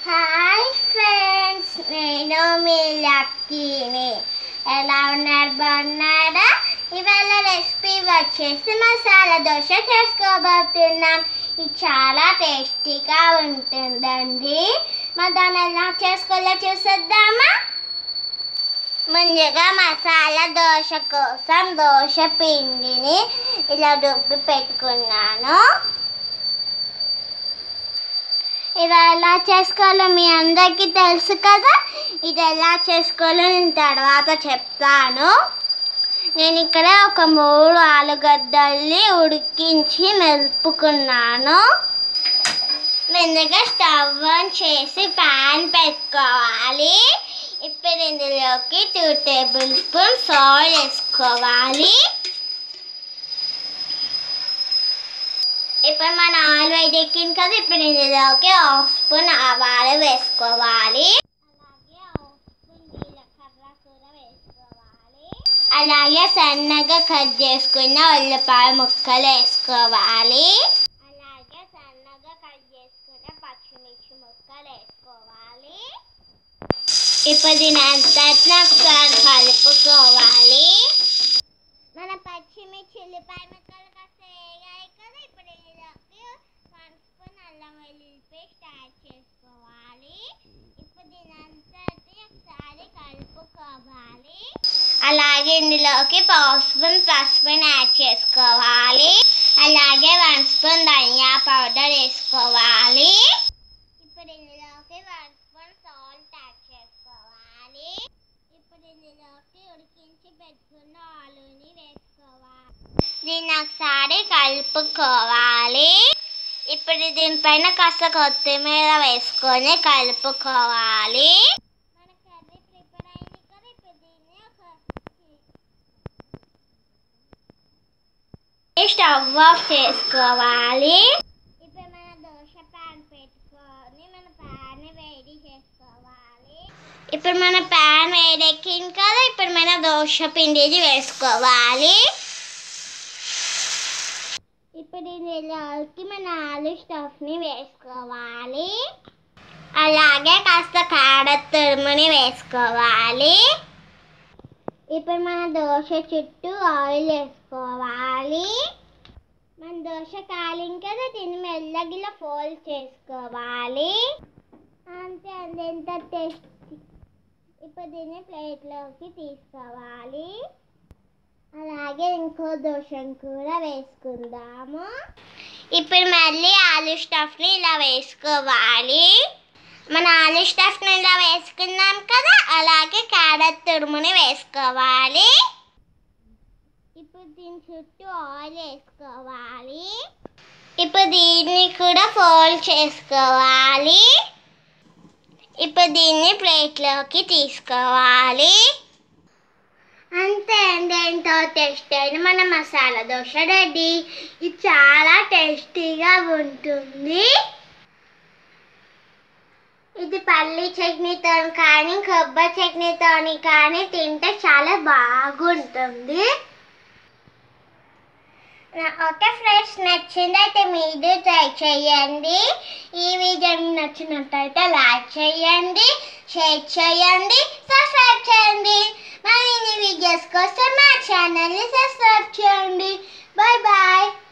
hi friends నేను మీ లక్కీని ఎలా ఉన్నారు బాగున్నారా ఇవాళ రెసిపీ వచ్చేసి మసాలా దోశ చేసుకోబోతున్నాం ఇది చాలా టేస్టీగా ఉంటుందండి మరి దాన్ని ఎలా చేసుకోవాలో చూసేద్దామా ముందుగా మసాలా దోశ కోసం దోశ పిండిని ఇలా రుబ్బి పెట్టుకున్నాను ఇది ఎలా చేసుకోవాలో మీ అందరికీ తెలుసు కదా ఇది ఎలా చేసుకోవాలో నేను తర్వాత చెప్తాను నేను ఇక్కడ ఒక మూడు ఆలుగడ్డల్ని ఉడికించి మెలుపుకున్నాను ముందుగా స్టవ్ ఆన్ చేసి ప్యాన్ పెట్టుకోవాలి ఇప్పుడు ఇందులోకి టూ టేబుల్ స్పూన్స్ ఆయిల్ వేసుకోవాలి ఇప్పుడు మన ఆయిల్ వేడెక్కింది కదా ఇప్పుడు ఇందులోకి హాఫ్ స్పూన్ ఆవాలు వేసుకోవాలి అలాగే హాఫ్ స్పూన్ జీలకర్ర కూడా వేసుకోవాలి అలాగే సన్నగా కట్ చేసుకున్న ఉల్లిపాయ ముక్కలు వేసుకోవాలి అలాగే సన్నగా కట్ చేసుకున్న పచ్చిమిర్చి ముక్కలు వేసుకోవాలి ఇప్పుడు దీని అంతట్లో ఒకసారి కలుపుకోవాలి మన పచ్చిమిర్చి ఉల్లిపాయ ముక్కలు కాస్త వేగాయి కదా ఇప్పుడు ఇందులోకి వన్ స్పూన్ అల్లం వెల్లుల్లి పేస్ట్ యాడ్ చేసుకోవాలి ఇప్పుడు దీని అంతటి ఒకసారి కలుపుకోవాలి అలాగే ఇందులోకి పావు స్పూన్ పసుపుని యాడ్ చేసుకోవాలి అలాగే వన్ స్పూన్ ధనియా పౌడర్ వేసుకోవాలి ఇప్పుడు ఇందులోకి వన్ స్పూన్ సాల్ట్ యాడ్ చేసుకోవాలి ఇప్పుడు ఇందులోకి ఉడికించి పెట్టుకున్న ఆలుని వేసుకోవాలి దీన్ని ఒకసారి కలుపుకోవాలి ఇప్పుడు దీనిపైన కాస్త కొత్తిమీర వేసుకొని కలుపుకోవాలి మన కర్రీ ప్రిపేర్ అయింది కదా ఇప్పుడు దీన్ని ఒక స్టవ్ ఆఫ్ చేసుకోవాలి ఇప్పుడు మన దోశ ప్యాన్ పెట్టుకొని మన ప్యాన్ వేడి చేసుకోవాలి ఇప్పుడు మన ప్యాన్ వేడెక్కింది కదా ఇప్పుడు మన దోశ పిండిని వేసుకోవాలి ఇప్పుడు ఇందులోకి మన ఆలు స్టఫ్ని వేసుకోవాలి అలాగే కాస్త క్యారెట్ తురుముని వేసుకోవాలి ఇప్పుడు మన దోశ చుట్టూ ఆయిల్ వేసుకోవాలి మన దోశ కాలింగ్ కదా దీన్ని మెల్లగిలా ఫోల్డ్ చేసుకోవాలి అంతే అంతే ఎంత టేస్ట్ ఇప్పుడు దీన్ని ప్లేట్లోకి తీసుకోవాలి అలాగే ఇంకో దోశను కూడా వేసుకుందాము ఇప్పుడు మళ్ళీ ఆలు స్టఫ్ని ఇలా వేసుకోవాలి మన ఆలు స్టఫ్ని ఇలా వేసుకున్నాం కదా అలాగే క్యారెట్ తురుముని వేసుకోవాలి ఇప్పుడు దీని చుట్టూ ఆయిల్ వేసుకోవాలి ఇప్పుడు దీన్ని కూడా ఫోల్డ్ చేసుకోవాలి ఇప్పుడు దీన్ని ప్లేట్లోకి తీసుకోవాలి అంతే అండి ఎంతో టేస్ట్ అయిన మన మసాలా దోశ రెడీ ఇది చాలా టేస్టీగా ఉంటుంది ఇది పల్లి చట్నీతో కానీ కొబ్బరి చట్నీతో కానీ తింటే చాలా బాగుంటుంది నా- ఓకే ఫ్రెండ్స్ నచ్చిందైతే మీరు ట్రై చేయండి ఈ వీడియో మీకు నచ్చినట్టయితే లైక్ చేయండి షేర్ చేయండి సబ్స్క్రైబ్ చేయండి మరిన్ని వీడియోస్ కోసం మా ఛానల్ని సబ్స్క్రైబ్ చేయండి బాయ్ బాయ్